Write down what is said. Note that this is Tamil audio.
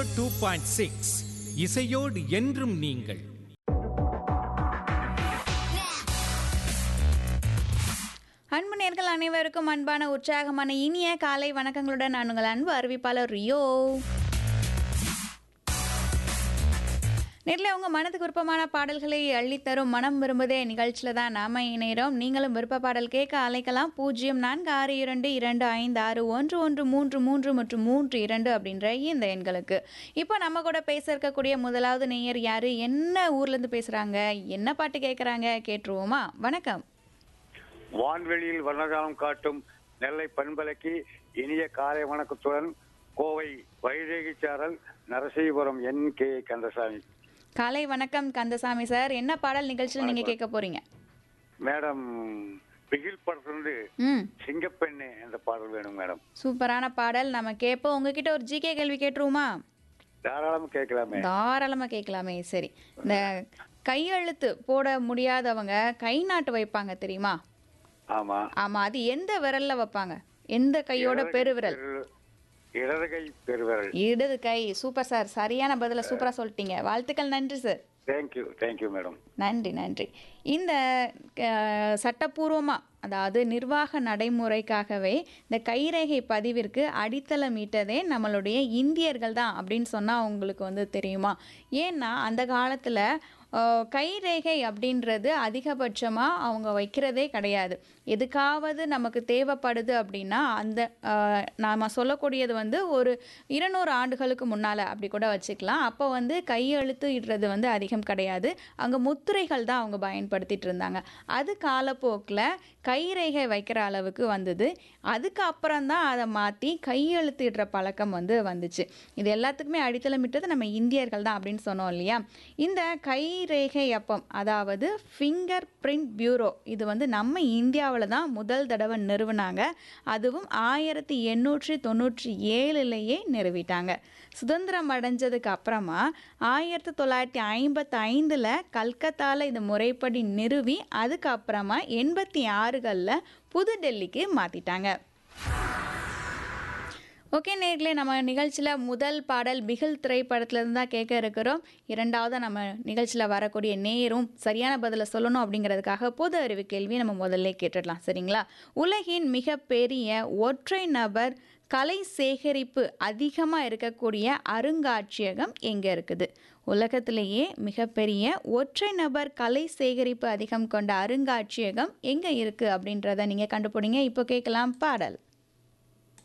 டூ பாயிண்ட் சிக்ஸ் இசையோடு என்றும் நீங்கள் அன்பு நேர்கள் அனைவருக்கும் அன்பான உற்சாகமான இனிய காலை வணக்கங்களுடன் நான் உங்கள் அன்பு அறிவிப்பாளர் ரியோ நேரில் உங்கள் மனதுக்கு விருப்பமான பாடல்களை அள்ளித்தரும் மனம் விரும்புதே நிகழ்ச்சியில் தான் நாம இணைகிறோம் நீங்களும் விருப்ப பாடல் கேட்க அழைக்கலாம் பூஜ்ஜியம் நான்கு ஆறு இரண்டு இரண்டு ஐந்து ஆறு ஒன்று ஒன்று மூன்று மூன்று மற்றும் மூன்று இரண்டு அப்படின்ற இந்த எண்களுக்கு இப்போ நம்ம கூட பேச இருக்கக்கூடிய முதலாவது நேயர் யாரு என்ன ஊர்லேருந்து பேசுகிறாங்க என்ன பாட்டு கேட்குறாங்க கேட்டுருவோமா வணக்கம் வான்வெளியில் வர்ணகாலம் காட்டும் நெல்லை பண்பலைக்கு இனிய காலை வணக்கத்துடன் கோவை வைதேகி சாரல் நரசீபுரம் என் கே கந்தசாமி காலை வணக்கம் கந்தசாமி சார் என்ன பாடல் நிகழ்ச்சியில் நீங்க கேட்க போறீங்க மேடம் பிகில் படத்திலிருந்து ம் சிங்கப்பெண்ணு என்ற பாடல் வேணும் மேடம் சூப்பரான பாடல் நம்ம கேட்போம் உங்ககிட்ட ஒரு ஜிகே கேள்வி கேட்டுருவோமா தாராளம் கேட்கலாமே தாராளமா கேட்கலாமே சரி இந்த கையெழுத்து போட முடியாதவங்க கை நாட்டு வைப்பாங்க தெரியுமா ஆமா ஆமா அது எந்த விரல்ல வைப்பாங்க எந்த கையோட பெருவிரல் பெரு- இடது கை பெருவிரல் இடது கை சூப்பர் சார் சரியான பதில சூப்பரா சொல்லிட்டீங்க வாழ்த்துக்கள் நன்றி சார் தேங்க்யூ தேங்க்யூ மேடம் நன்றி நன்றி இந்த அஹ், சட்டப்பூர்வமா அதாவது நிர்வாக நடைமுறைக்காகவே இந்த கைரேகை பதிவிற்கு அடித்தளமிட்டதே நம்மளுடைய இந்தியர்கள் தான் அப்படின்னு சொன்னால் உங்களுக்கு வந்து தெரியுமா ஏன்னா அந்த காலத்தில் கைரேகை அப்படின்றது அதிகபட்சமாக அவங்க வைக்கிறதே கிடையாது எதுக்காவது நமக்கு தேவைப்படுது அப்படின்னா அந்த நாம் சொல்லக்கூடியது வந்து ஒரு இருநூறு ஆண்டுகளுக்கு முன்னால் அப்படி கூட வச்சுக்கலாம் அப்போ வந்து கையெழுத்து இடுறது வந்து அதிகம் கிடையாது அங்கே முத்திரைகள் தான் அவங்க பயன்படுத்திட்டு இருந்தாங்க அது காலப்போக்கில் கைரேகை வைக்கிற அளவுக்கு வந்தது அதுக்கு அப்புறம் தான் அதை மாற்றி கையெழுத்து இடுற பழக்கம் வந்து வந்துச்சு இது எல்லாத்துக்குமே அடித்தளமிட்டது நம்ம இந்தியர்கள் தான் அப்படின்னு சொன்னோம் இல்லையா இந்த கைரேகை அப்பம் அதாவது ஃபிங்கர் பிரிண்ட் பியூரோ இது வந்து நம்ம இந்தியாவில் தான் முதல் தடவை நிறுவனாங்க அதுவும் ஆயிரத்தி எண்ணூற்றி தொண்ணூற்றி ஏழுலேயே நிறுவிட்டாங்க சுதந்திரம் அடைஞ்சதுக்கு அப்புறமா ஆயிரத்தி தொள்ளாயிரத்தி ஐம்பத்தி ஐந்தில் கல்கத்தாவில் இந்த முறைப்படி நிறுவி அதுக்கப்புறமா எண்பத்தி ஆறுகளில் புதுடெல்லிக்கு மாற்றிட்டாங்க ஓகே நேர்களே நம்ம நிகழ்ச்சியில் முதல் பாடல் பிகில் திரைப்படத்துலேருந்து தான் கேட்க இருக்கிறோம் இரண்டாவது நம்ம நிகழ்ச்சியில் வரக்கூடிய நேரும் சரியான பதிலை சொல்லணும் அப்படிங்கிறதுக்காக பொது அறிவு கேள்வி நம்ம முதல்ல கேட்டுடலாம் சரிங்களா உலகின் மிகப்பெரிய ஒற்றை நபர் கலை சேகரிப்பு அதிகமாக இருக்கக்கூடிய அருங்காட்சியகம் எங்கே இருக்குது உலகத்திலேயே மிகப்பெரிய ஒற்றை நபர் கலை சேகரிப்பு அதிகம் கொண்ட அருங்காட்சியகம் எங்கே இருக்குது அப்படின்றத நீங்கள் கண்டுபிடிங்க இப்போ கேட்கலாம் பாடல்